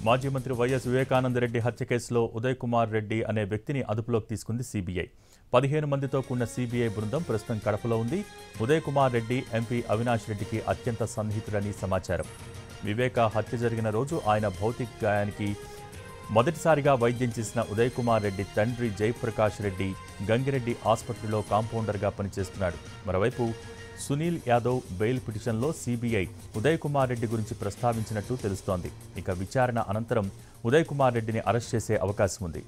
మాజీ మంత్రి వైఎస్ వివేకానందరెడ్డి హత్య కేసులో ఉదయ్ కుమార్ రెడ్డి అనే వ్యక్తిని అదుపులోకి తీసుకుంది సీబీఐ పదిహేను మందితో కూడిన సీబీఐ బృందం ప్రస్తుతం కడపలో ఉంది ఉదయ్ కుమార్ రెడ్డి ఎంపీ అవినాష్ రెడ్డికి అత్యంత సన్నిహితుడని సమాచారం వివేక హత్య జరిగిన రోజు ఆయన భౌతిక గాయానికి మొదటిసారిగా వైద్యం చేసిన ఉదయ్ కుమార్ రెడ్డి తండ్రి జయప్రకాష్ రెడ్డి గంగిరెడ్డి ఆసుపత్రిలో కాంపౌండర్గా పనిచేస్తున్నాడు మరోవైపు సునీల్ యాదవ్ బెయిల్ పిటిషన్లో సీబీఐ ఉదయ్ కుమార్ రెడ్డి గురించి ప్రస్తావించినట్టు తెలుస్తోంది ఇక విచారణ అనంతరం ఉదయ్ కుమార్ రెడ్డిని అరెస్ట్ చేసే అవకాశం ఉంది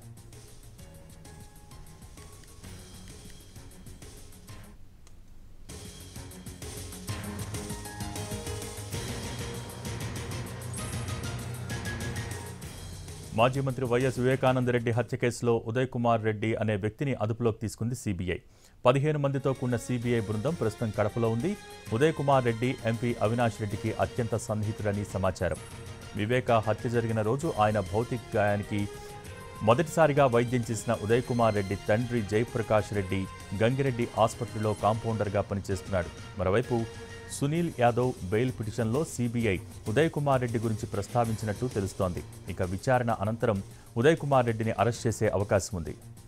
మాజీ మంత్రి వైఎస్ వివేకానందరెడ్డి హత్య కేసులో ఉదయ్ కుమార్ రెడ్డి అనే వ్యక్తిని అదుపులోకి తీసుకుంది సీబీఐ పదిహేను మందితో కూడిన సీబీఐ బృందం ప్రస్తుతం కడపలో ఉంది ఉదయ్ కుమార్ రెడ్డి ఎంపీ అవినాష్ రెడ్డికి అత్యంత సన్నిహితుడని సమాచారం వివేక హత్య జరిగిన రోజు ఆయన భౌతిక గాయానికి మొదటిసారిగా వైద్యం చేసిన ఉదయ్ కుమార్ రెడ్డి తండ్రి జయప్రకాష్ రెడ్డి గంగిరెడ్డి ఆసుపత్రిలో కాంపౌండర్గా పనిచేస్తున్నాడు మరోవైపు సునీల్ యాదవ్ బెయిల్ పిటిషన్లో సీబీఐ ఉదయ్ కుమార్ రెడ్డి గురించి ప్రస్తావించినట్టు తెలుస్తోంది ఇక విచారణ అనంతరం ఉదయ్ కుమార్ రెడ్డిని అరెస్ట్ చేసే అవకాశం ఉంది